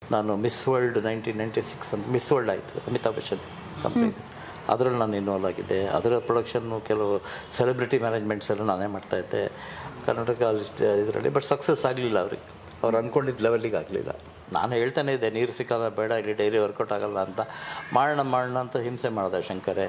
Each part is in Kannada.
ನಾನು Miss World nineteen ninety six ಅಂತ ಮಿಸ್ ವರ್ಲ್ಡ್ ಆಯಿತು ಅಮಿತಾಬ್ ಬಚ್ಚನ್ ಕಂಪ್ನಿ ಅದರಲ್ಲಿ ನಾನು ಇನ್ವಾಲ್ವ್ ಆಗಿದ್ದೆ ಅದರ ಪ್ರೊಡಕ್ಷನ್ನು ಕೆಲವು ಸೆಲೆಬ್ರಿಟಿ ಮ್ಯಾನೇಜ್ಮೆಂಟ್ಸ್ ಎಲ್ಲ ನಾನೇ ಮಾಡ್ತಾಯಿದ್ದೆ ಕರ್ನಾಟಕ ಇದರಲ್ಲಿ ಬಟ್ ಸಕ್ಸಸ್ ಆಗಲಿಲ್ಲ ಅವ್ರಿಗೆ ಅವ್ರು ಅಂದ್ಕೊಂಡಿದ್ದ ಲೆವೆಲಿಗೆ ಆಗಲಿಲ್ಲ ನಾನು ಹೇಳ್ತಾನೆ ಇದ್ದೆ ನೀರು ಸಿಕ್ಕಲ್ಲ ಬೇಡ ಇಲ್ಲಿ ಡೈಲಿ ವರ್ಕೌಟ್ ಆಗಲ್ಲ ಅಂತ ಮಾಡೋಣ ಮಾಡೋಣ ಅಂತ ಹಿಂಸೆ ಮಾಡಿದೆ ಶಂಕರೇ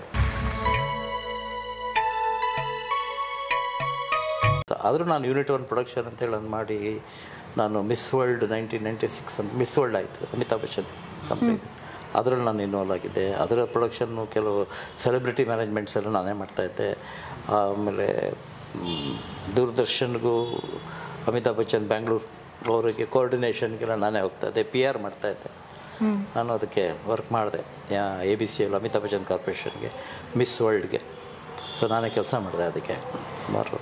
ಆದರೂ ನಾನು ಯೂನಿಟ್ ಒನ್ ಪ್ರೊಡಕ್ಷನ್ ಅಂತೇಳಿ ಒಂದು ಮಾಡಿ ನಾನು Miss World nineteen ninety six ಅಂತ ಮಿಸ್ ವರ್ಲ್ಡ್ ಆಯಿತು ಅಮಿತಾಬ್ ಬಚ್ಚನ್ ಕಂಪ್ನಿ ಅದರಲ್ಲಿ ನಾನು ಇನ್ವಾಲ್ವ್ ಆಗಿದ್ದೆ ಅದರ ಪ್ರೊಡಕ್ಷನ್ನು ಕೆಲವು ಸೆಲೆಬ್ರಿಟಿ ಮ್ಯಾನೇಜ್ಮೆಂಟ್ಸ್ ಎಲ್ಲ ನಾನೇ ಮಾಡ್ತಾಯಿದ್ದೆ ಆಮೇಲೆ ಮ್, ದೂರದರ್ಶನ್ಗೂ ಅಮಿತಾಬ್ ಬಚ್ಚನ್ ಬ್ಯಾಂಗ್ಳೂರು ಅವರಿಗೆ ಕೋಆರ್ಡಿನೇಷನ್ಗೆಲ್ಲ ನಾನೇ ಹೋಗ್ತಾಯಿದ್ದೆ ಪಿ ಆರ್ ಮಾಡ್ತಾಯಿದ್ದೆ ನಾನು ಅದಕ್ಕೆ ವರ್ಕ್ ಮಾಡಿದೆ A B C L Amitabh Bachchan ಕಾರ್ಪೊರೇಷನ್ಗೆ ಮಿಸ್ ವರ್ಲ್ಡ್ಗೆ ಸೊ ನಾನೇ ಕೆಲಸ ಮಾಡಿದೆ ಅದಕ್ಕೆ ಸುಮಾರು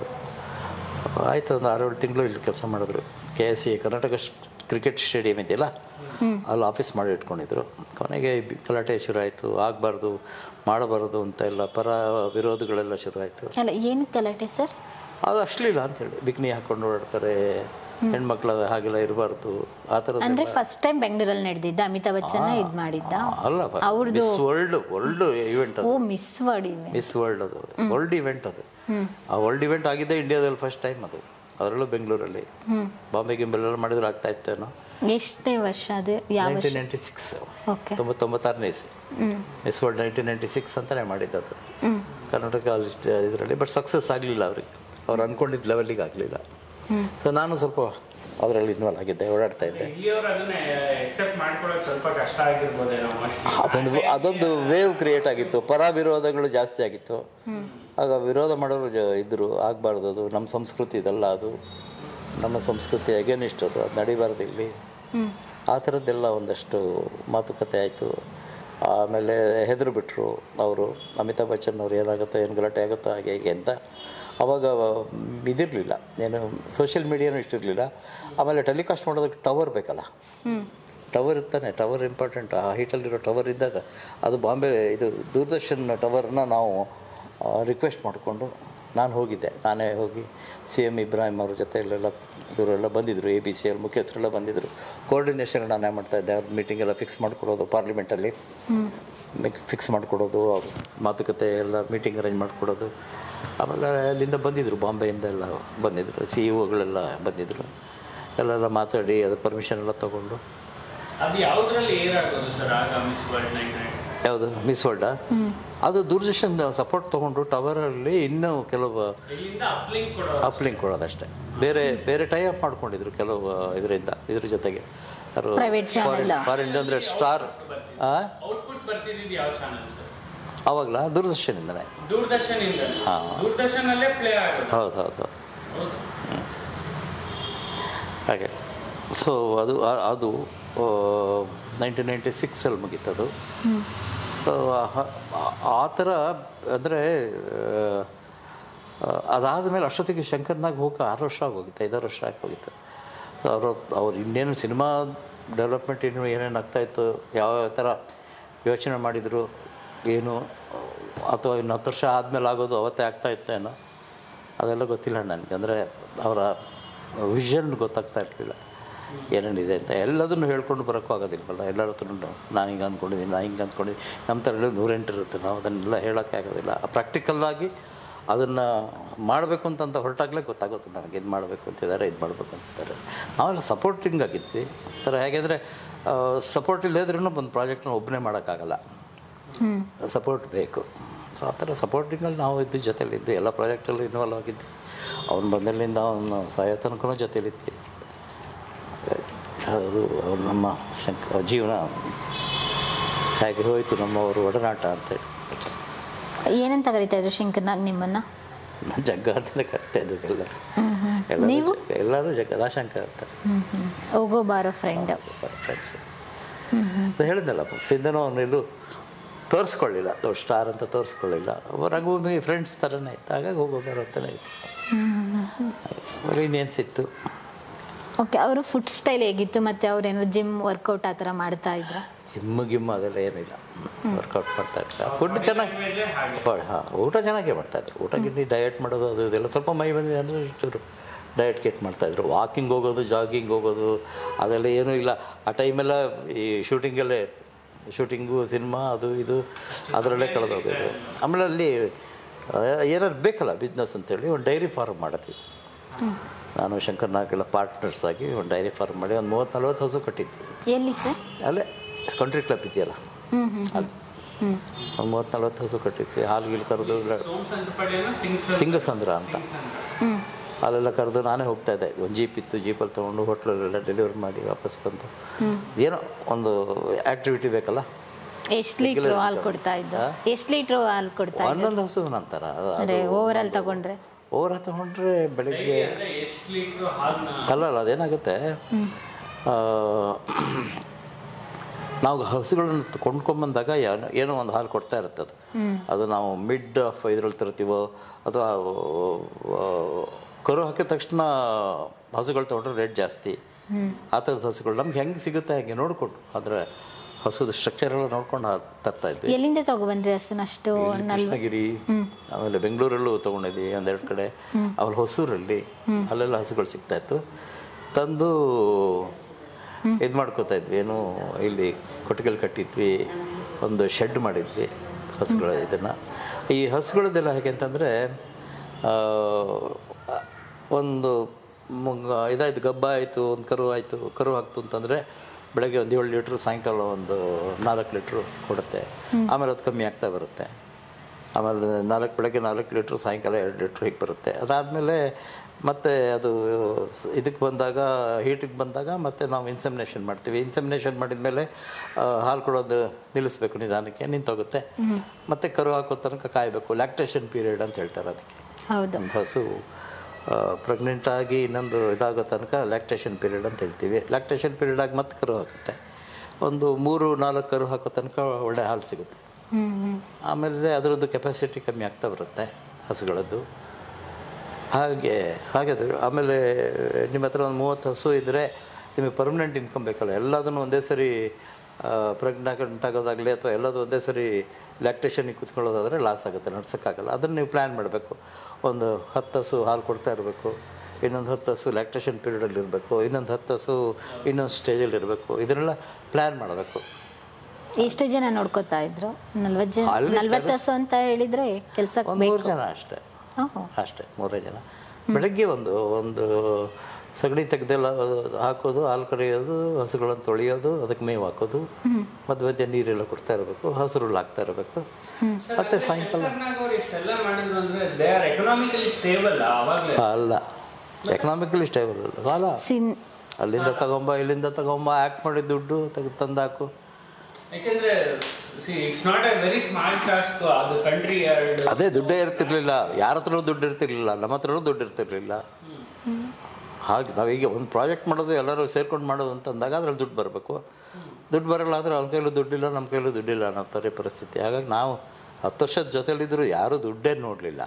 ಆಯಿತು ಒಂದು ಆರು ಏಳು ತಿಂಗಳು ಇಲ್ಲಿ ಕೆಲಸ ಮಾಡಿದ್ರು K S C Karnataka cricket stadium ಇದೆಯಲ್ಲ ಅಲ್ಲಿ ಆಫೀಸ್ ಮಾಡಿ ಇಟ್ಕೊಂಡಿದ್ರು ಕೊನೆಗೆ ಈ ಬಿ- ಗಲಾಟೆ ಶುರು ಆಯಿತು ಆಗಬಾರ್ದು ಮಾಡಬಾರ್ದು ಅಂತ ಎಲ್ಲ ಪರ ವಿರೋಧಗಳೆಲ್ಲ ಶುರು ಆಯಿತು ಅಲ್ಲ ಏನಕ್ಕೆ ಗಲಾಟೆ ಸರ್ ಅದು ಅಷ್ಟಲಿಲ್ಲ ಅಂತೇಳಿ ಬಿಕ್ನಿ ಹಾಕ್ಕೊಂಡು ಓಡಾಡ್ತಾರೆ ಹೆಣ್ಮಕ್ಳ ಹಾಗೆಲ್ಲ ಇರಬಾರ್ದು ಆ ಥರದ್ದು ಅಂದ್ರೆ ಫಸ್ಟ್ ಟೈಮ್ ಬೆಂಗಳೂರಲ್ಲಿ ನಡೆದಿದ್ದ ಅಮಿತಾಬ್ ಬಚ್ಚನ್ ಇದ್ ಮಾಡಿದ್ದ ಅಲ್ಲ ಅವ್ರ್ದು- ಮಿಸ್ ವರ್ಲ್ಡ್ ವರ್ಲ್ಡ್ ಇವೆಂಟ್ ಓ ಅದು ಮಿಸ್ ಮಾಡಿವೆ ಮಿಸ್ ವರ್ಲ್ಡ್ ಅದು ವರ್ಲ್ಡ್ ಇವೆಂಟ್ ಅದು ಆ ವರ್ಲ್ಡ್ ಇವೆಂಟ್ ಆಗಿದ್ದೆ ಇಂಡಿಯಾದಲ್ಲಿ ಫಸ್ಟ್ ಟೈಮ್ ಅದು ಅದರಲ್ಲೂ ಬೆಂಗಳೂರಲ್ಲಿ ಬಾಂಬೆ ಗಿಂಬೆಲ್ಲ ಮಾಡಿದ್ರೆ ಆಗ್ತಾ ಇತ್ತೇನೋ ಎಷ್ಟನೇ ವರ್ಷ ಅದು ಯಾವ ವರ್ಷ ನೈನ್ಟೀನ್ ನೈಂಟಿ ಸಿಕ್ಸ್ ಓಕೆ ತೊಂಬತ್ತೊಂಬತ್ತಾರನೇ ಇಸ್ವಿ Miss World nineteen ninety six ಅಂತಲೇ ಮಾಡಿದ್ದು ಅದು ಕರ್ನಾಟಕ ಇದರಲ್ಲಿ ಬಟ್ ಸಕ್ಸಸ್ ಆಗಲಿಲ್ಲ ಅವ್ರಿಗೆ ಅವ್ರು ಅಂದ್ಕೊಂಡಿದ್ದ ಲೆವೆಲಿಗೆ ಆಗಲಿಲ್ಲ ಸೊ ನಾನು ಸ್ವಲ್ಪ ಅದರಲ್ಲಿ ಇನ್ವಾಲ್ವ್ ಆಗಿದ್ದೆ ಓಡಾಡ್ತಾ ಇದ್ದೆ ಇಲ್ಲಿಯವರು ಅದನ್ನ ಎಕ್ಸೆಪ್ಟ್ ಮಾಡ್ಕೊಳ್ಳೋಕೆ ಸ್ವಲ್ಪ ಕಷ್ಟ ಆಗಿರ್ಬೋದೇನೋ ಮೋಸ್ಟ್ಲಿ ಅದೊಂದು ಅದೊಂದು ವೇವ್ ಕ್ರಿಯೇಟ್ ಆಗಿತ್ತು ಪರ ವಿರೋಧಗಳು ಜಾಸ್ತಿ ಆಗಿತ್ತು ಆಗ ವಿರೋಧ ಮಾಡೋರು ಜ ಇದ್ದರು ಆಗಬಾರ್ದು ಅದು ನಮ್ಮ ಸಂಸ್ಕೃತಿ ಇದಲ್ಲ ಅದು ನಮ್ಮ ಸಂಸ್ಕೃತಿ ಅಗೇನಿಸ್ಟ್ ಅದು ಅದು ನಡಿಬಾರ್ದು ಇಲ್ಲಿ ಆ ಥರದ್ದೆಲ್ಲ ಒಂದಷ್ಟು ಮಾತುಕತೆ ಆಯಿತು ಆಮೇಲೆ ಹೆದರು ಬಿಟ್ಟರು ಅವರು ಅಮಿತಾಬ್ ಬಚ್ಚನ್ ಅವ್ರು ಏನಾಗುತ್ತೋ ಏನು ಗಲಾಟೆ ಆಗುತ್ತೋ ಹಾಗೆ ಹೀಗೆ ಅಂತ ಅವಾಗ ಇದಿರಲಿಲ್ಲ ಏನು ಸೋಷಿಯಲ್ ಮೀಡಿಯಾನೂ ಇಷ್ಟಿರಲಿಲ್ಲ ಆಮೇಲೆ ಟೆಲಿಕಾಸ್ಟ್ ಮಾಡೋದಕ್ಕೆ ಟವರ್ ಬೇಕಲ್ಲ ಟವರ್ ಇರ್ತಾನೆ ಟವರ್ ಇಂಪಾರ್ಟೆಂಟ್ ಆ ಹೈಟಲ್ಲಿರೋ ಟವರ್ ಇದ್ದಾಗ ಅದು ಬಾಂಬೆ ಇದು ದೂರದರ್ಶನ್ ಟವರ್ನ ನಾವು ರಿಕ್ವೆಸ್ಟ್ ಮಾಡಿಕೊಂಡು ನಾನು ಹೋಗಿದ್ದೆ ನಾನೇ ಹೋಗಿ ಸಿ ಎಮ್ ಇಬ್ರಾಹಿಂ ಅವ್ರ ಜೊತೆ ಇಲ್ಲೆಲ್ಲ ಇವರೆಲ್ಲ ಬಂದಿದ್ದರು ಎ ಬಿ ಸಿ ಎಲ್ ಮುಖ್ಯಸ್ಥರೆಲ್ಲ ಬಂದಿದ್ದರು ಕೋರ್ಡಿನೇಷನ್ ನಾನೇ ಮಾಡ್ತಾಯಿದ್ದೆ ಅವ್ರ ಮೀಟಿಂಗ್ ಎಲ್ಲ ಫಿಕ್ಸ್ ಮಾಡಿಕೊಡೋದು ಪಾರ್ಲಿಮೆಂಟಲ್ಲಿ ಫಿಕ್ಸ್ ಮಾಡಿಕೊಡೋದು ಮಾತುಕತೆ ಎಲ್ಲ ಮೀಟಿಂಗ್ ಅರೇಂಜ್ ಮಾಡಿಕೊಡೋದು ಆಮೇಲೆ ಅಲ್ಲಿಂದ ಬಂದಿದ್ದರು ಬಾಂಬೆಯಿಂದ ಎಲ್ಲ ಬಂದಿದ್ದರು ಸಿ ಇ ಒಗಳೆಲ್ಲ ಬಂದಿದ್ದರು ಎಲ್ಲೆಲ್ಲ ಮಾತಾಡಿ ಅದು ಪರ್ಮಿಷನ್ ಎಲ್ಲ ತೊಗೊಂಡು ಅದು ಯಾವ್ದ್ರಲ್ಲಿ ಏರ್ ಆಗೋದು ಸರ್ ಆಗ ಮಿಸ್ ವರ್ಲ್ಡ್ ನೈನ್ ಯಾವುದು ಮಿಸ್ ವರ್ಲ್ಡಾ ಅದು ದೂರದರ್ಶನ್ ಸಪೋರ್ಟ್ ತೊಗೊಂಡು ಟವರಲ್ಲಿ ಇನ್ನೂ ಕೆಲವು ಇಲ್ಲಿಂದ ಅಪ್ಲಿಂಕ್ ಕೊಡೋ ಅಪ್ಲಿಂಕ್ ಕೊಡೋದಷ್ಟೇ ಬೇರೆ ಬೇರೆ ಟೈ ಅಪ್ ಮಾಡ್ಕೊಂಡಿದ್ರು ಕೆಲವು ಇದರಿಂದ ಇದ್ರ ಜೊತೆಗೆ ಯಾರು Private channel. ಫಾರಿನ್ ಅಂದರೆ ಸ್ಟಾರ್ ಔಟ್ಪುಟ್ ಬರ್ತಿದ್ದು ಯಾವ ಚಾನಲ್ ಸರ್ ಆವಾಗಲ ದೂರದರ್ಶನಿಂದನೇ ದೂರದರ್ಶನ್ ಇಂದ ಹಾ. ದೂರದರ್ಶನ್ ಅಲ್ಲೇ ಪ್ಲೇ ಆಗೋದು ಹೌದು ಹೌದು ಹೌದು ಹೌದು ಹಾಗೆ ಸೊ ಅದು ಆ- ಅದು ನೈನ್ಟೀನ್ ನೈಂಟಿ ಸಿಕ್ಸಲ್ಲಿ ಮುಗೀತದು ಸೊ ಆ- ಆ- ಆ ಥರ ಅಂದರೆ ಅದಾದ ಮೇಲೆ ಅಷ್ಟೊತ್ತಿಗೆ ಶಂಕರ್ನಾಗ ಹೋಗಿ ಆರು ವರ್ಷ ಆಗೋಗಿತ್ತು ಐದಾರು ವರ್ಷ ಆಗೋಗಿತ್ತು ಸೊ ಅವರು ಅವ್ರು ಇನ್ನೇನು ಸಿನಿಮಾ ಡೆವಲಪ್ಮೆಂಟ್ ಇನ್ನು ಏನೇನು ಆಗ್ತಾಯಿತ್ತು ಯಾವ ಥರ ಯೋಚನೆ ಮಾಡಿದರು ಏನು ಅಥವಾ ಇನ್ನು ಹತ್ತು ವರ್ಷ ಆದಮೇಲೆ ಆಗೋದು ಅವತ್ತೇ ಆಗ್ತಾ ಇತ್ತೇನೋ ಅದೆಲ್ಲ ಗೊತ್ತಿಲ್ಲ ನನಗೆ ಅಂದರೆ ಅವರ ವಿಷನ್ ಗೊತ್ತಾಗ್ತಾ ಇರಲಿಲ್ಲ ಏನೇನಿದೆ ಅಂತ ಎಲ್ಲದನ್ನು ಹೇಳ್ಕೊಂಡು ಬರೋಕ್ಕೂ ಆಗೋದಿಲ್ವಲ್ಲ ಎಲ್ಲರ ಹತ್ರ ನಾನು ಹಿಂಗೆ ಅಂದ್ಕೊಂಡಿದ್ದೀನಿ ನಾನು ಹಿಂಗೆ ಅಂದ್ಕೊಂಡಿದ್ದೀನಿ ನಮ್ಮ ಥರ ಎಲ್ಲ ನೂರೆಂಟು ಇರುತ್ತೆ ನಾವು ಅದನ್ನೆಲ್ಲ ಹೇಳೋಕ್ಕೆ ಆಗೋದಿಲ್ಲ ಪ್ರಾಕ್ಟಿಕಲ್ಲಾಗಿ ಅದನ್ನು ಮಾಡಬೇಕು ಅಂತಂತ ಹೊರಟಾಗಲೇ ಗೊತ್ತಾಗುತ್ತೆ ನನಗೆ ಇದು ಮಾಡಬೇಕು ಅಂತಿದ್ದಾರೆ ಇದು ಮಾಡಬೇಕು ಅಂತಿದ್ದಾರೆ ನಾವೆಲ್ಲ ಸಪೋರ್ಟಿಂಗ್ ಆಗಿದ್ವಿ ಥರ ಹೇಗೆಂದರೆ ಸಪೋರ್ಟ್ ಇಲ್ಲದೇ ಇದ್ರೂ ಒಂದು ಪ್ರಾಜೆಕ್ಟ್ನ ಒಬ್ಬನೇ ಮಾಡೋಕ್ಕಾಗಲ್ಲ ಸಪೋರ್ಟ್ ಬೇಕು ಸೊ ಆ ಥರ ಸಪೋರ್ಟಿಂಗಲ್ಲಿ ನಾವು ಇದ್ದು ಜೊತೆಲಿದ್ದು ಎಲ್ಲ ಪ್ರಾಜೆಕ್ಟಲ್ಲೂ ಇನ್ವಾಲ್ವ್ ಆಗಿದ್ದೆ ಅವ್ನು ಬಂದಲ್ಲಿಂದ ಅವನು ಸಾಯೋ ತನಕನೂ ಜೊತೆಲಿದ್ವಿ ಅದು ಅವ್ರು ನಮ್ಮ ಶಂಕ ಜೀವನ ಹೇಗೆ ಹೋಯಿತು ನಮ್ಮವರು ಒಡನಾಟ ಅಂತೇಳಿ ಏನಂತ ಕರಿತಾ ಇದ್ರು ಶಂಕರ್ನಾಗ್ ನಿಮ್ಮನ್ನ ನಾನು ಜಗ್ಗ ಅಂತಲೇ ಕರಿತಾ ಇದ್ದದೆಲ್ಲ ಎಲ್ಲರೂ ನೀವು? ಜಗ್ಗ- ಎಲ್ಲರೂ ಜಗ್ಗದ ಶಂಕರ್ ಅಂತ ಹ್ಮ್ ಹ್ಮ್ ಹೋಗೋ ಬಾರೋ ಫ್ರೆಂಡ್ ಫ್ರೆಂಡ್ಸ್ ಹೇಳಿದ್ನಲ್ಲ ಮೊದಲಿಂದನೂ ಅವನೆಲ್ಲೂ ತೋರಿಸ್ಕೊಳ್ಳಿಲ್ಲ ದೊಡ್ಡ ಸ್ಟಾರ್ ಅಂತ ತೋರಿಸ್ಕೊಳ್ಳಿಲ್ಲ ರಂಗಭೂಮಿ ಫ್ರೆಂಡ್ಸ್ ಥರನೇ ಇತ್ತು ಹಾಗಾಗಿ ಹೋಗೋಬಾರ ಅಂತಲೇ ಇತ್ತು ಆಮೇಲೆ ಇನ್ನೇನು ಸಿಕ್ತು ಓಕೆ ಅವರು ಫುಡ್ ಸ್ಟೈಲ್ ಹೇಗಿತ್ತು ಮತ್ತೆ ಅವ್ರೇನೋ ಜಿಮ್ ವರ್ಕೌಟ್ ಆ ಥರ ಮಾಡ್ತಾ ಇದ್ರ ಜಿಮ್ ಗಿಮ್ ಅದೆಲ್ಲ ಏನಿಲ್ಲ ವರ್ಕೌಟ್ ಮಾಡ್ತಾ ಇರ್ತಾರೆ ಫುಡ್ ಚೆನ್ನಾಗಿ ಲ್ಯಾಂಗ್ವೇಜೇ ಹಾಗೆ ಹಾಂ ಊಟ ಚೆನ್ನಾಗೇ ಮಾಡ್ತಾಯಿದ್ರು ಊಟ ಗಿಂಡಿ ಡಯಟ್ ಮಾಡೋದು ಅದು ಇದೆಲ್ಲ ಸ್ವಲ್ಪ ಮೈ ಬಂದಿದೆ ಅಂದರೆ ಚೂರು ಡಯಟ್ ಕೆಟ್ ಮಾಡ್ತಾಯಿದ್ರು ವಾಕಿಂಗ್ ಹೋಗೋದು ಜಾಗಿಂಗ್ ಹೋಗೋದು ಅದೆಲ್ಲ ಏನೂ ಇಲ್ಲ ಆ ಟೈಮೆಲ್ಲ ಈ ಶೂಟಿಂಗಲ್ಲೇ ಶೂಟಿಂಗು ಸಿನಿಮಾ ಅದು ಇದು ಅದರಲ್ಲೇ ಕಳೆದೋಗೋದು ಆಮೇಲೆ ಅಲ್ಲಿ ಆ, ಏನಾದ್ರು ಬೇಕಲ್ಲ ಬಿಸ್ನೆಸ್ ಅಂತೇಳಿ ಒಂದು ಡೈರಿ ಫಾರ್ಮ್ ಮಾಡಿದ್ವಿ ನಾನು ಶಂಕರ್ ನಾಗೆಲ್ಲ ಪಾರ್ಟ್ನರ್ಸ್ ಆಗಿ ಒಂದು ಡೈರಿ ಫಾರ್ಮ್ ಮಾಡಿ ಒಂದು ಮೂವತ್ತು ನಲ್ವತ್ತು ಹಸು ಕಟ್ಟಿದ್ವಿ ಎಲ್ಲಿ ಸರ್ ಅಲ್ಲೇ ಕಂಟ್ರಿ ಕ್ಲಬ್ ಇದೆಯಲ್ಲ ಹ್ಞೂ ಹ್ಞೂ ಅಲ್ಲಿ ಒಂದು ಮೂವತ್ತು ನಲ್ವತ್ತು ಹಸು ಕಟ್ಟಿದ್ವಿ ಹಾಲು ಗೀಲು ಕರೆದು ಸೋಮಸಂದ್ರಪಾಳ್ಯನ ಸಿಂಗ್ಸ್ ಸಿಂಗಸಂದ್ರ ಅಂತ ಹ್ಞೂ ಅಲ್ಲೆಲ್ಲ ಕರೆದು ನಾನೇ ಹೋಗ್ತಾ ಇದ್ದೆ ಒಂದು ಜೀಪ್ ಇತ್ತು ಜೀಪಲ್ಲಿ ತೊಗೊಂಡು ಹೋಟ್ಲಲ್ಲೆಲ್ಲ ಡೆಲಿವರಿ ಮಾಡಿ ವಾಪಸ್ ಬಂದು ಏನೋ ಒಂದು ಆ್ಯಕ್ಟಿವಿಟಿ ಬೇಕಲ್ಲ ಎಷ್ಟು ಲೀಟ್ರ್ ಹಾಲು ಕೊಡ್ತಾ ಇದ್ದು ಎಷ್ಟು ಲೀಟ್ರ್ ಹಾಲು ಕೊಡ್ತಾ ಇದ್ದು ಒಂದೊಂದು ಹಸು ನಂತರ ಅದು ಅಂದರೆ ಓವರ್ ಆಲ್ ತಗೊಂಡ್ರೆ ಓವರ ತಗೊಂಡ್ರೆ ಬೆಳಿಗ್ಗೆ ಅಂದ್ರೆ ಎಷ್ಟು ಲೀಟ್ರ್ ಹಾಲ್ನ ಅಲ್ಲ ಅಲ್ಲ ಅದೇನಾಗುತ್ತೆ ಆ, ನಾವು ಹಸುಗಳನ್ನು ತ- ಕೊಂಡ್ಕೊಂಬಂದಾಗ ಏನೋ ಏನೋ ಒಂದು ಹಾಲು ಕೊಡ್ತಾ ಇರುತ್ತೆ ಅದು ಅದು ನಾವು ಮಿಡ್ ಆಫ್ ಇದ್ರಲ್ಲಿ ತರ್ತೀವೋ ಅಥವಾ ಆ, ಕರು ಹಾಕಿದ ತಕ್ಷಣ ಹಸುಗಳು ತೊಗೊಂಡ್ರೆ ರೇಟ್ ಜಾಸ್ತಿ ಆ ಥರದ ಹಸುಗಳು ನಮ್ಗೆ ಹೆಂಗೆ ಸಿಗುತ್ತೆ ಹಂಗೆ ನೋಡಿಕೊಂಡು ಅಂದರೆ ಹಸುದ ಸ್ಟ್ರಕ್ಚರ್ ಎಲ್ಲ ನೋಡ್ಕೊಂಡು ಹಾ- ತರ್ತಾ ಇದ್ವಿ ಎಲ್ಲಿಂದ ತಗೊಬಂದ್ರಿ ಹಸುನ ಅಷ್ಟು ನಲ್ವ ಕೃಷ್ಣಗಿರಿ ಆಮೇಲೆ ಬೆಂಗಳೂರಲ್ಲೂ ತೊಗೊಂಡಿದ್ವಿ ಒಂದೆರಡು ಕಡೆ ಆಮೇಲೆ ಹೊಸೂರಲ್ಲಿ ಅಲ್ಲೆಲ್ಲ ಹಸುಗಳು ಸಿಗ್ತಾ ಇತ್ತು ತಂದು ಇದು ಮಾಡ್ಕೋತಾ ಇದ್ವಿ ಏನು ಇಲ್ಲಿ ಕೊಟ್ಟಿಗೆಲ್ ಕಟ್ಟಿದ್ವಿ ಒಂದು ಶೆಡ್ ಮಾಡಿದ್ವಿ ಹಸುಗಳ ಇದನ್ನು ಈ ಹಸುಗಳದ್ದೆಲ್ಲ ಹೇಗೆ ಅಂತಂದರೆ ಒಂದು ಮುಂಗ ಇದಾಯಿತು ಗಬ್ಬ ಆಯಿತು ಒಂದು ಕರು ಆಯಿತು ಕರು ಹಾಕ್ತು ಅಂತಂದರೆ ಬೆಳಗ್ಗೆ ಒಂದು ಏಳು ಲೀಟ್ರು ಸಾಯಂಕಾಲ ಒಂದು ನಾಲ್ಕು ಲೀಟ್ರು ಕೊಡುತ್ತೆ ಆಮೇಲೆ ಅದು ಕಮ್ಮಿ ಆಗ್ತಾ ಬರುತ್ತೆ ಆಮೇಲೆ ನಾಲ್ಕು ಬೆಳಗ್ಗೆ ನಾಲ್ಕು ಲೀಟ್ರ್ ಸಾಯಂಕಾಲ ಎರಡು ಲೀಟ್ರ್ ಹೀಗೆ ಬರುತ್ತೆ ಅದಾದಮೇಲೆ ಮತ್ತೆ ಅದು ಸ್- ಇದಕ್ಕೆ ಬಂದಾಗ ಹೀಟಿಗೆ ಬಂದಾಗ ಮತ್ತೆ ನಾವು ಇನ್ಸಮಿನೇಷನ್ ಮಾಡ್ತೀವಿ ಇನ್ಸಮಿನೇಷನ್ ಮಾಡಿದ ಮೇಲೆ ಹಾಲು ಕೊಡೋದು ನಿಲ್ಲಿಸ್ಬೇಕು ನಿಧಾನಕ್ಕೆ ನಿಂತೋಗುತ್ತೆ ಮತ್ತೆ ಕರು ಹಾಕೋ ತನಕ ಕಾಯಬೇಕು ಲ್ಯಾಕ್ಟೇಷನ್ ಪೀರಿಯಡ್ ಅಂತ ಹೇಳ್ತಾರೆ ಅದಕ್ಕೆ ಹೌದು ಒಂದು ಹಸು ಪ್ರೆಗ್ನೆಂಟ್ ಆಗಿ ಇನ್ನೊಂದು ಇದಾಗೋ ತನಕ ಲ್ಯಾಕ್ಟೇಷನ್ ಪೀರಿಯಡ್ ಅಂತ ಹೇಳ್ತೀವಿ ಲ್ಯಾಕ್ಟೇಷನ್ ಪೀರಿಯಡ್ ಆಗಿ ಮತ್ತೆ ಕರು ಹಾಕುತ್ತೆ ಒಂದು ಮೂರು ನಾಲ್ಕು ಕರು ಹಾಕೋ ತನಕ ಒಳ್ಳೆ ಹಾಲು ಸಿಗುತ್ತೆ ಹ್ಞೂ ಹ್ಞೂ ಆಮೇಲೆ ಅದರದ್ದು ಕೆಪಾಸಿಟಿ ಕಮ್ಮಿ ಆಗ್ತಾ ಬರುತ್ತೆ ಹಸುಗಳದ್ದು ಹಾಗೆ ಹಾಗೆ ಅದು ಆಮೇಲೆ ನಿಮ್ಮ ಹತ್ರ ಒಂದು ಮೂವತ್ತು ಹಸು ಇದ್ದರೆ ನಿಮಗೆ ಪರ್ಮನೆಂಟ್ ಇನ್ಕಮ್ ಬೇಕಲ್ಲ ಎಲ್ಲದನ್ನು ಒಂದೇ ಸರಿ ಪ್ರೆಗ್ನೆಂಟ್ ಆಗೋದಾಗಲಿ ಅಥವಾ ಎಲ್ಲದೂ ಒಂದೇ ಸರಿ ಲ್ಯಾಕ್ಟೇಷನಿಗೆ ಕುತ್ಕೊಳ್ಳೋದಾದರೆ ಲಾಸ್ ಆಗುತ್ತೆ ನಡ್ಸೋಕ್ಕಾಗಲ್ಲ ಅದನ್ನು ನೀವು ಪ್ಲ್ಯಾನ್ ಮಾಡಬೇಕು ಒಂದು ಹತ್ತು ಹಸು ಹಾಲು ಕೊಡ್ತಾ ಇರಬೇಕು ಇನ್ನೊಂದು ಹತ್ತು ಹಸು ಲ್ಯಾಕ್ಟೇಷನ್ ಪೀರಿಯಡಲ್ಲಿ ಇರಬೇಕು ಇನ್ನೊಂದು ಹತ್ತು ಹಸು ಇನ್ನೊಂದು ಸ್ಟೇಜಲ್ಲಿ ಇರಬೇಕು ಇದನ್ನೆಲ್ಲ ಪ್ಲ್ಯಾನ್ ಮಾಡಬೇಕು ಎಷ್ಟು ಜನ ನೋಡ್ಕೋತಾ ಇದ್ರು ನಲ್ವತ್ತು ಜನ ಅಲ್ಲಿ ನಲ್ವತ್ತು ಹಸು ಅಂತ ಹೇಳಿದ್ರೆ ಕೆಲ್ಸಕ್ಕೆ ಒಂದು ಮೂರು ಬೇಕು ಜನ ಅಷ್ಟೇ ಓಹೋ ಅಷ್ಟೇ ಮೂರೇ ಜನ ಬೆಳಗ್ಗೆ ಒಂದು ಒಂದು ಸಗಣಿ ತೆಗೆದೆಲ್ಲ ಹಾಕೋದು ಹಾಲು ಕರೆಯೋದು ಹಸುಗಳನ್ನು ತೊಳೆಯೋದು ಅದಕ್ಕೆ ಮೇವು ಹಾಕೋದು ಮಧ್ಯ ಮಧ್ಯೆ ನೀರೆಲ್ಲ ಕೊಡ್ತಾ ಇರಬೇಕು ಹಸುರು ಹಾಕ್ತಾ ಇರಬೇಕು ಮತ್ತೆ ಸಾಯಂಕಾಲ ಅವ್ರು ಇಷ್ಟೆಲ್ಲ ಮಾಡಿದ್ರು ಅಂದ್ರೆ ದೇ ಆರ್ ಎಕನಾಮಿಕಲಿ ಸ್ಟೇಬಲ್ ಅವಾಗಲೇ ಅಲ್ಲ ಎಕನಾಮಿಕಲಿ ಸ್ಟೇಬಲ್ ಅಲ್ಲ ಸಾಲ ಸಿನ್ ಅಲ್ಲಿಂದ ತಗೊಂಬ ಇಲ್ಲಿಂದ ತಗೊಂಬ ಆ್ಯಕ್ಟ್ ಮಾಡಿದ ದುಡ್ಡು ತೆಗೆದು ತಂದಾಕು ಯಾಕೆಂದ್ರೆ it's not a very smart task ಅದು ಕಂಟ್ರಿ ಎರಡು ಅದೇ ದುಡ್ಡೇ ಇರ್ತಿರ್ಲಿಲ್ಲ ಯಾರ ಹತ್ರನೂ ದುಡ್ಡು ಇರ್ತಿರ್ಲಿಲ್ಲ ನಮ್ಮ ಹತ್ರನೂ ದುಡ್ಡು ಇರ್ತಿರ್ಲಿಲ್ಲ ಹಾಗೆ ನಾವೀಗ ಒಂದು ಪ್ರಾಜೆಕ್ಟ್ ಮಾಡೋದು ಎಲ್ಲರೂ ಸೇರ್ಕೊಂಡು ಮಾಡೋದು ಅಂತಂದಾಗ ಅದ್ರಲ್ಲಿ ದುಡ್ಡು ಬರಬೇಕು ದುಡ್ಡು ಬರಲ್ಲ ಅಂದರೆ ಅವ್ನ ಕೈಲೂ ದುಡ್ಡಿಲ್ಲ ನಮ್ಮ ಕೈಲೂ ದುಡ್ಡಿಲ್ಲ ಅನ್ನೋ ಥರ ಪರಿಸ್ಥಿತಿ ಹಾಗಾಗಿ ನಾವು ಹತ್ತು ವರ್ಷದ ಜೊತೆಲಿದ್ದರೂ ಯಾರೂ ದುಡ್ಡೇ ನೋಡಲಿಲ್ಲ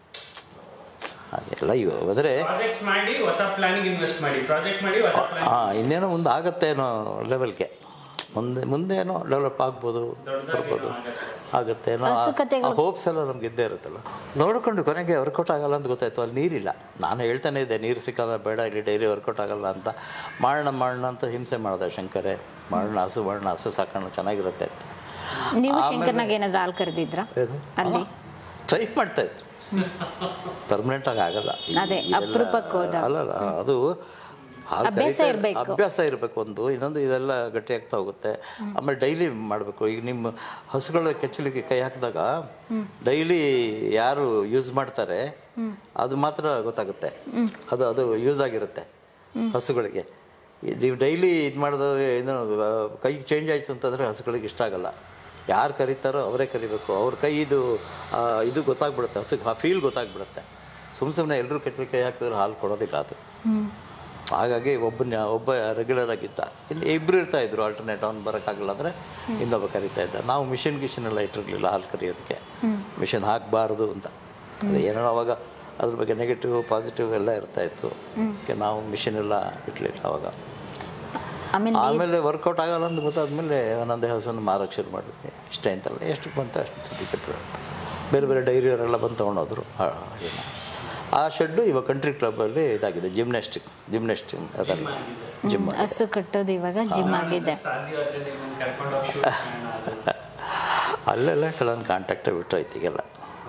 ಹಾಗೆಲ್ಲ ಇವು ಆದರೆ ಪ್ರಾಜೆಕ್ಟ್ಸ್ ಮಾಡಿ ಹೊಸ ಪ್ಲಾನಿಗೆ ಇನ್ವೆಸ್ಟ್ ಮಾಡಿ ಪ್ರಾಜೆಕ್ಟ್ ಮಾಡಿ ಹೊಸ ಪ್ಲಾನ್ ಹಾಂ ಇನ್ನೇನೋ ಮುಂದೆ ಆಗತ್ತೆ ಅನ್ನೋ ಲೆವೆಲ್ಗೆ ಮುಂದೆ ಮುಂದೆ ಏನೋ ಡೆವಲಪ್ ಆಗ್ಬೋದು ಬರ್ಬೋದು ಆಗುತ್ತೆ ಏನೋ ಹಸುಕತೆಗಳು- ಹೋಪ್ಸ್ ಎಲ್ಲ ನಮ್ಗೆ ಇದ್ದೇ ಇರುತ್ತಲ್ಲ ನೋಡ್ಕೊಂಡು ಕೊನೆಗೆ ವರ್ಕೌಟ್ ಆಗಲ್ಲ ಅಂತ ಗೊತ್ತಾಯ್ತು ಅಲ್ಲಿ ನೀರಿಲ್ಲ ನಾನು ಹೇಳ್ತಾನೆ ಇದ್ದೆ ನೀರು ಸಿಕ್ಕಲ್ಲ ಬೇಡ ಇಲ್ಲಿ ಡೈಲಿ ವರ್ಕೌಟ್ ಆಗಲ್ಲ ಅಂತ ಮಾಡೋಣ ಮಾಡೋಣ ಅಂತ ಹಿಂಸೆ ಮಾಡ್ದೆ ಶಂಕರೇ ಮಾಡೋಣ ಹಸು ಮಾಡೋಣ ಹಸು ಸಾಕೋಣ ಚೆನ್ನಾಗಿರುತ್ತೆ ಅಂತ ನೀವು ಶಂಕರ್ನಾಗ ಏನಾದ್ರು ಹಾಲು ಕರೆದಿದ್ರಾ ಏನು? ಅಲ್ಲಿ ಟ್ರೈ ಮಾಡ್ತಾ ಇತ್ತು ಪರ್ಮನೆಂಟ್ ಆಗಿ ಆಗಲ್ಲ ಈ- ಅದೇ, ಇದೆಲ್ಲ- ಅಪರೂಪಕ್ಕೆ ಹೋದಾಗ. ಅಲ್ಲ ಅಲ್ಲ, ಅದು ಹಾಲು ಅಭ್ಯಾಸ ಕರೀತಾ ಇರ್- ಇರ್ಬೇಕು. ಅಭ್ಯಾಸ ಇರಬೇಕು ಒಂದು ಇನ್ನೊಂದು ಇದೆಲ್ಲ ಗಟ್ಟಿ ಆಗ್ತಾ ಹೋಗುತ್ತೆ ಆಮೇಲೆ ಡೈಲಿ ಮಾಡಬೇಕು ಈಗ ನಿಮ್ಮ ಹಸುಗಳ ಕೆಚ್ಚಲಿಗೆ ಕೈ ಹಾಕಿದಾಗ ಡೈಲಿ ಯಾರು ಯೂಸ್ ಮಾಡ್ತಾರೆ ಅದು ಮಾತ್ರ ಗೊತ್ತಾಗುತ್ತೆ ಅದು ಅದು ಯೂಸ್ ಆಗಿರುತ್ತೆ ಹಸುಗಳಿಗೆ ಈ ನೀವು ಡೈಲಿ ಇದು ಮಾಡಿದಾಗ ಏನು ಕೈ ಚೇಂಜ್ ಆಯಿತು ಅಂತಂದರೆ ಹಸುಗಳಿಗೆ ಇಷ್ಟ ಆಗಲ್ಲ ಯಾರು ಕರೀತಾರೋ ಅವರೇ ಕರಿಬೇಕು ಅವ್ರ ಕೈ ಇದು ಆ, ಇದು ಗೊತ್ತಾಗ್ಬಿಡುತ್ತೆ ಹಸುಗೆ ಆ ಫೀಲ್ ಗೊತ್ತಾಗ್ಬಿಡುತ್ತೆ ಸುಮ್ಮ ಸುಮ್ಮನೆ ಎಲ್ಲರೂ ಕೆಚ್ಚಲು ಕೈ ಹಾಕಿದ್ರೆ ಹಾಲು ಕೊಡೋದಿಲ್ಲ ಅದು ಹಾಗಾಗಿ ಒಬ್ಬನ ಒಬ್ಬ ರೆಗ್ಯುಲರ್ ಆಗಿದ್ದ ಇಲ್ಲಿ ಇಬ್ಬರು ಇರ್ತಾ ಇದ್ರು ಆಲ್ಟರ್ನೇಟ್ ಅವ್ನು ಬರೋಕ್ಕಾಗಲ್ಲ ಅಂದರೆ ಇನ್ನೊಬ್ಬ ಕರಿತಾ ಇದ್ದ ನಾವು ಮಿಷಿನ್ ಗಿಷನ್ ಎಲ್ಲ ಇಟ್ಟಿರಲಿಲ್ಲ ಹಾಲು ಕರಿಯೋದಕ್ಕೆ ಮಿಷಿನ್ ಹಾಕಬಾರ್ದು ಅಂತ ಅದು ಏನೋ ಅವಾಗ ಅದ್ರ ಬಗ್ಗೆ ನೆಗೆಟಿವ್ ಪಾಸಿಟಿವ್ ಎಲ್ಲ ಇರ್ತಾ ಇತ್ತು ಅದಕ್ಕೆ ನಾವು ಮಿಷಿನ್ ಎಲ್ಲ ಇಟ್ಲಿಲ್ಲ ಅವಾಗ ಆಮೇಲೆ ಆಮೇಲೆ ವರ್ಕೌಟ್ ಆಗಲ್ಲ ಅಂತ ಗೊತ್ತಾದ್ಮೇಲೆ ಒಂದೊಂದೇ ಹಸನ್ನು ಮಾರಕ್ಕೆ ಶುರು ಮಾಡಿದ್ವಿ ಇಷ್ಟೇ ಅಂತಲ್ಲ ಎಷ್ಟು ಬಂತು ಅಷ್ಟು ಟಿಕೆಟ್ ಬೇರೆ ಬೇರೆ ಡೈರಿಯವರೆಲ್ಲ ಬಂದು ತೊಗೊಂಡೋದ್ರು ಆ, ಏನು ಆ ಶೆಡ್ಡು ಇವಾಗ ಕಂಟ್ರಿ ಕ್ಲಬ್ಬಲ್ಲಿ ಇದಾಗಿದೆ ಜಿಮ್ನಾಸ್ಟಿಕ್ ಜಿಮ್ನಾಸ್ಟಿಕ್ ಅದಲ್ಲ ಜಿಮ್ ಹಸು ಕಟ್ಟೋದು ಇವಾಗ ಜಿಮ್ ಆಗಿದೆ ಸಾಧ್ಯವಾದ್ರೆ ನಿಮ್ಮನ್ನ ಕರ್ಕೊಂಡು ಹೋಗಿ shoot ಮಾಡೋಣ ಅದು. ಅಲ್ಲೆಲ್ಲ ಕೆಲವೊಂದು ಕಾಂಟ್ಯಾಕ್ಟೇ ಬಿಟ್ಟೋಯ್ತು ಈಗೆಲ್ಲ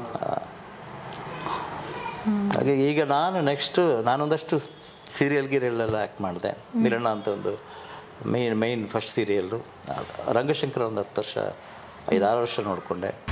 ಹಾಗೆ ಈಗ ನಾನು ನೆಕ್ಸ್ಟು ನಾನೊಂದಷ್ಟು ಸೀರಿಯಲ್ ಗಿರಿಯಲ್ಲೆಲ್ಲ ಆ್ಯಕ್ಟ್ ಮಾಡಿದೆ ಮಿರಣ್ಣ ಅಂತ ಒಂದು main main first serial Rangashankara ಒಂದು ಹತ್ತು ವರ್ಷ ಐದಾರು ವರ್ಷ ನೋಡಿಕೊಂಡೆ